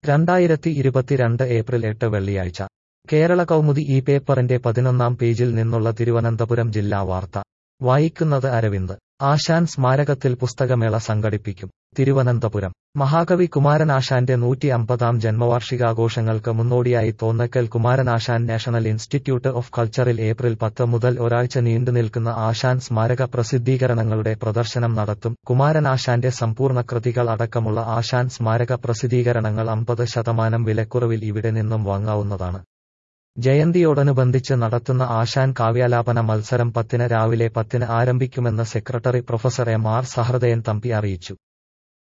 രണ്ടായിരത്തി ഇരുപത്തിരണ്ട് ഏപ്രിൽ എട്ട് വെള്ളിയാഴ്ച കേരള കൗമുദി ഈ പേപ്പറിന്റെ പതിനൊന്നാം പേജിൽ നിന്നുള്ള തിരുവനന്തപുരം ജില്ലാ വാർത്ത വായിക്കുന്നത് അരവിന്ദ് ആശാൻ സ്മാരകത്തിൽ പുസ്തകമേള സംഘടിപ്പിക്കും തിരുവനന്തപുരം മഹാകവി കുമാരനാശാന്റെ നൂറ്റി അമ്പതാം ജന്മവാർഷികാഘോഷങ്ങൾക്ക് മുന്നോടിയായി Thonnakkal Kumaranasan national institute of കൾച്ചറിൽ ഏപ്രിൽ പത്ത് മുതൽ ഒരാഴ്ച നീണ്ടുനിൽക്കുന്ന ആശാൻ സ്മാരക പ്രസിദ്ധീകരണങ്ങളുടെ പ്രദർശനം നടത്തും കുമാരനാശാന്റെ സമ്പൂർണ്ണ കൃതികൾ അടക്കമുള്ള ആശാൻ സ്മാരക പ്രസിദ്ധീകരണങ്ങൾ അമ്പത് ശതമാനം വിലക്കുറവിൽ ഇവിടെ നിന്നും വാങ്ങാവുന്നതാണ് ജയന്തിയോടനുബന്ധിച്ച് നടത്തുന്ന ആശാൻ കാവ്യാലാപന മത്സരം പത്തിന് രാവിലെ പത്തിന് ആരംഭിക്കുമെന്ന് secretary professor M R Sahridayan Thampi അറിയിച്ചു